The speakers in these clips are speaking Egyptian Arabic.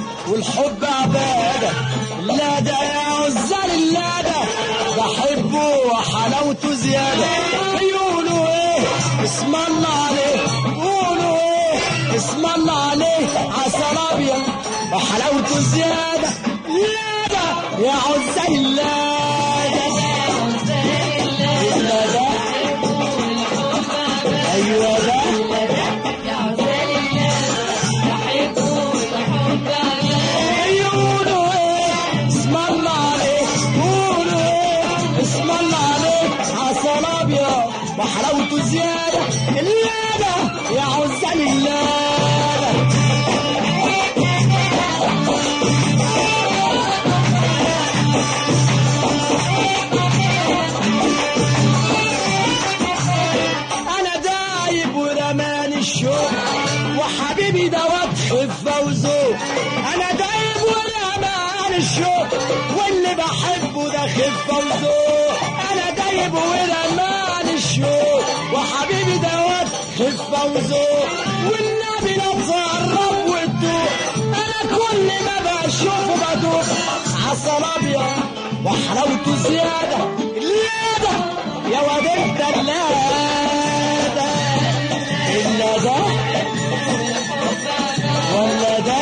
والحب عبادة لا ده يا عزال اللادة بحبه وحلاوته زيادة يقولوا ايه اسم الله عليه يقولوا ايه اسم الله عليه عسل ابيض وحلاوته زيادة لا ده يا عزال اللادة اللادة ايوه ده يقولوا ايه اسم الله عليه يقولوا ايه اسم الله عليه عسل ابيض وحلاوته زياده الليله يا عزال الليله انا دايب ورمان الشوق وحبيبي ده وضح فوزه انا دايب ورمان الشوق واللي بحبه ده خف فوزه انا دايب ورمان الشوق وحبيبي ده وضح فوزه والنبي لا تقرب وتدوق انا كل ما بشوفه بدوق عسل ابيض وحلاوته زياده اللاده يا واد انت اللاده الا ده ولا ده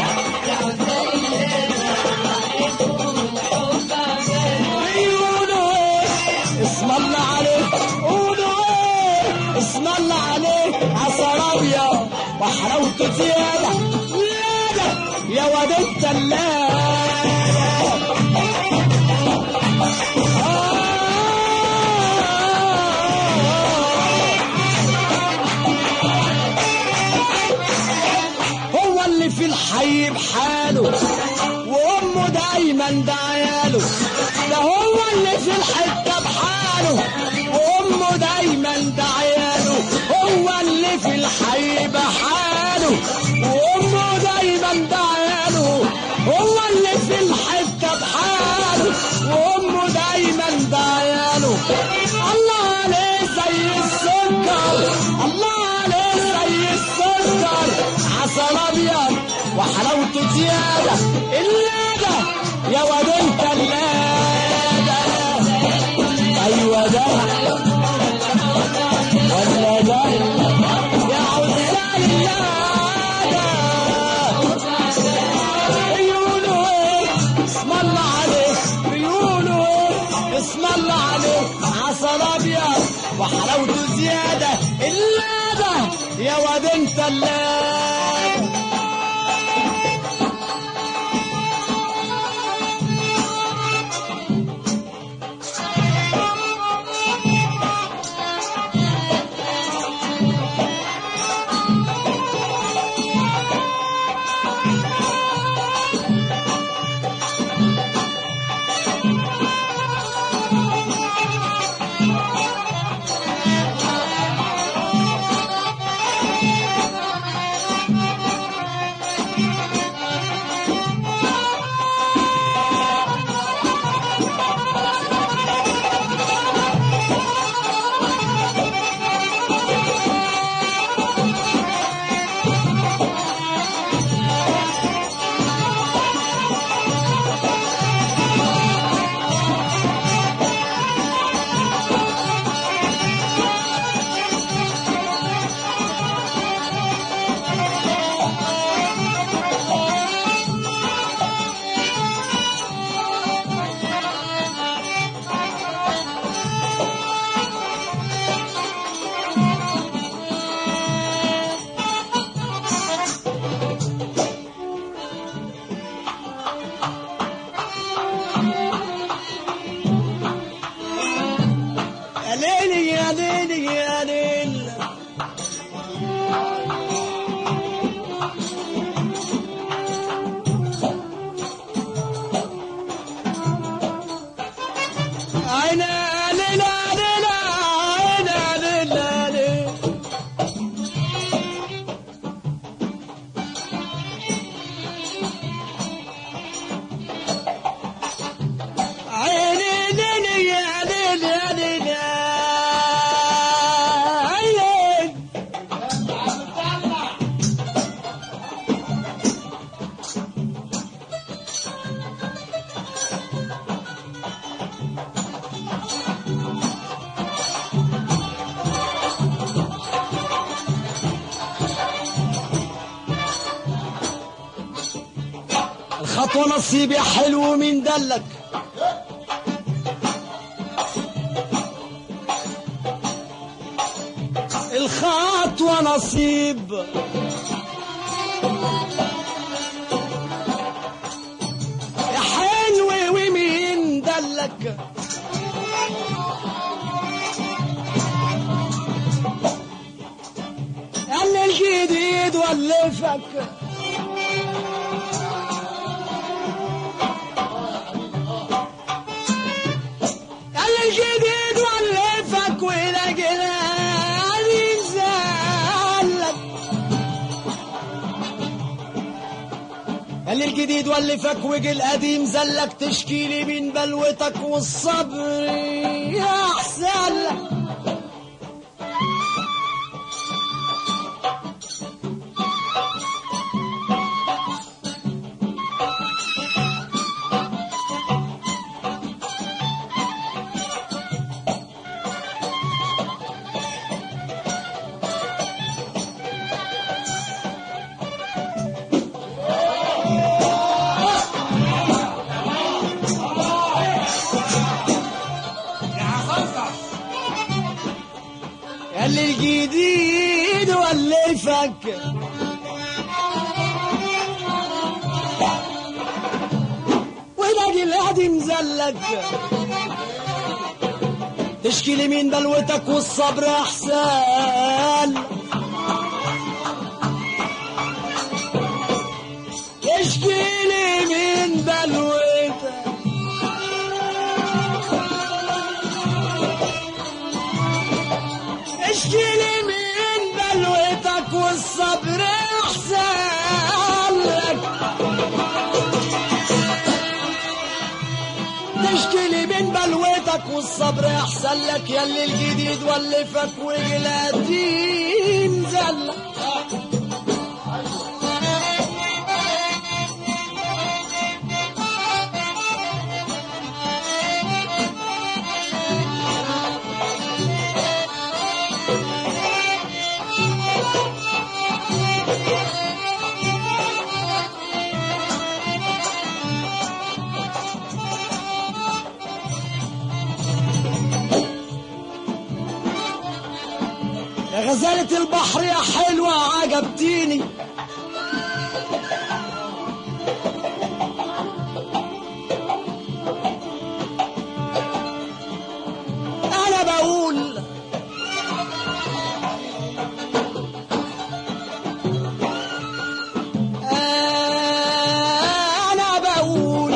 يقولوا ايه اسم الله عليك قولوا ايه اسم الله عليك عسل ابيض وحلاوته زياده زياده يا واد انت هو اللي في الحي بحاله وامه دايما دعياله ده هو اللي في الحته بحاله وامه دايما دعياله هو اللي في الحي بحاله وامه دايما دعياله هو اللي في الحته بحاله وامه دايما دعياله الله عليه زي السكر الله عليه زي السكر عسل ابيض وحلاوته زياده اللاده يا واد انت اللاده ايوه ده ولا ده يا عزال اللاده يقولوا ايه اسم الله عليه بيقولوا ايه اسم الله عليه عسل ابيض وحلاوته زياده اللاده يا واد انت اللاده الخطوة نصيب يا حلو مين دلك الخطوة نصيب يا حلو ومين دلك اللي الجديد ولفك اللي الجديد ولفك ولا جلالي زعلك اللي الجديد ولفك وجي القديم زلك تشكيلي من بلوتك والصبر يا احسن لك اللي الجديد ولفك ولاقي القديم زلك تشكي لي من بلوتك والصبر احسن تشكي لي من بلوتك اشكي لي من بلوتك والصبر احسن لك تشكي لي من بلوتك والصبر احسن لك يلي الجديد ولفك والقديم زلك يا غزالة البحر يا حلوة عجبتيني أنا بقول أنا بقول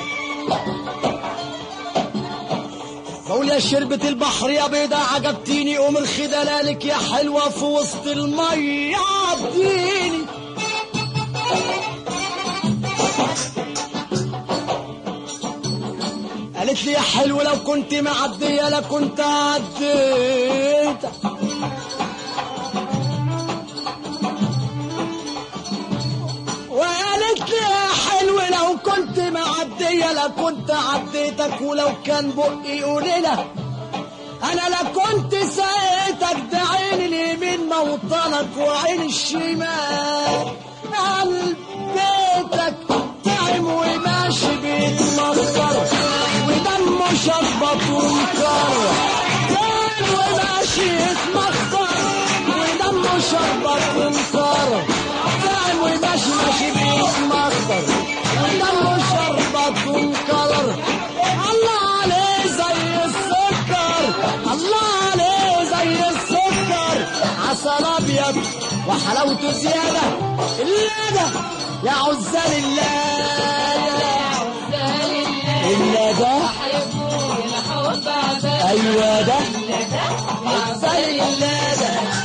بقول يا شربة البحر يا بيضة عجبتيني قوم الخدلالك يا حلوة في وسط المية عديني قالت لي يا حلو لو كنت معدية لكنت عديت وقالت لي يا حلو لو كنت معدية لكنت عديتك ولو كان بقي قليلة انا لا كنت سايتك ده عين اليمين موطنك وعين الشمال قلب بيتك تعم وماشي بيتمطر ودمه شربط ومكر تعم وماشي يتمطر ودمه شربط ومكر تعم وماشي ماشي بيتمطر ودمه شربط ومكر الله عليه زي السكر الله عليه زي السكر عسل ابيض وحلاوته زياده اللاده يا عزال الله إلا ده أيوة ده عزال الله ده